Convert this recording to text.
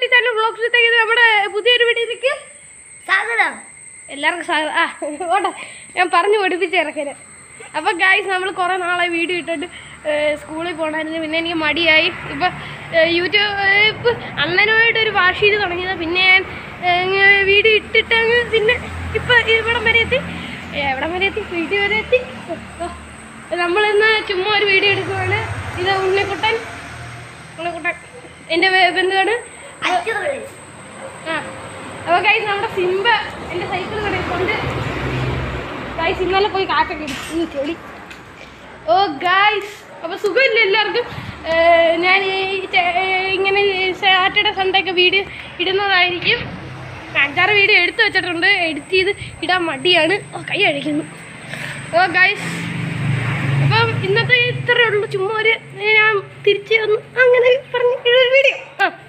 YouTube channel ബ്ലോഗ്സിലേക്ക് നമ്മുടെ പുതിയൊരു വീഡിയോയിലേക്ക് സ്വാഗതം എല്ലാവർക്കും സ്വാഗതം ആ ഓട്ടെ ഞാൻ പറഞ്ഞു പഠിപ്പിച്ച് ഇറക്കല് അപ്പോൾ ഗായ്സ് നമ്മൾ കുറേ നാളായി വീഡിയോ ഇട്ടിട്ട് ഏഹ്, സ്കൂളിൽ പോകണമായിരുന്നു പിന്നെ എനിക്ക് മടിയായി ഇപ്പം യൂട്യൂബ് ഇപ്പം അണ്ണനുമായിട്ടൊരു വാഷ് ചെയ്ത് തുടങ്ങിയത് പിന്നെ ഞാൻ ഏഹ്, വീഡിയോ ഇട്ടിട്ട് അങ്ങ് പിന്നെ ഇപ്പം ഇവിടം വരെ എത്തി ഏഹ്, എവിടം വരെ എത്തി വീഡിയോ വരെ എത്തി നമ്മളിന്ന് ചുമ്മാ ഒരു വീഡിയോ എടുക്കുവാണ് ഇത് ഉണ്ണിക്കുട്ടൻ ഉണ്ണിക്കുട്ടൻ എൻ്റെ ബന്ധുവാണ് അച്ചുകൾ ആ അപ്പോൾ ഗൈസ് നമ്മുടെ സിംബ എൻ്റെ സൈക്കിൾ കിടക്കുന്നുണ്ട് ഗൈസ് ഇന്നലെ പോയി കാറ്റൊക്കെ ഇടിച്ചു ഈ ചെടി ഓ ഗൈസ് അപ്പോൾ സുഖമില്ല എല്ലാവർക്കും ഏഹ് ഞാൻ ഈ ചെ- ഏഹ് ഇങ്ങനെ സാറ്റർഡേ സൺഡേ ഒക്കെ വീഡിയോ ഇടുന്നതായിരിക്കും അഞ്ചാറ് വീഡിയോ എടുത്തു വെച്ചിട്ടുണ്ട് എഡിറ്റ് ചെയ്ത് ഇടാൻ മടിയാണ് ഓ കൈ അഴിക്കുന്നു ഓ ഗൈസ് അപ്പം ഇന്നത്തെ ഇത്രയേ ഉള്ളൂ ചുമ്മാ ഒരു ഞാൻ തിരിച്ച് ഒന്ന് അങ്ങനെ പറഞ്ഞ വീഡിയോ ആ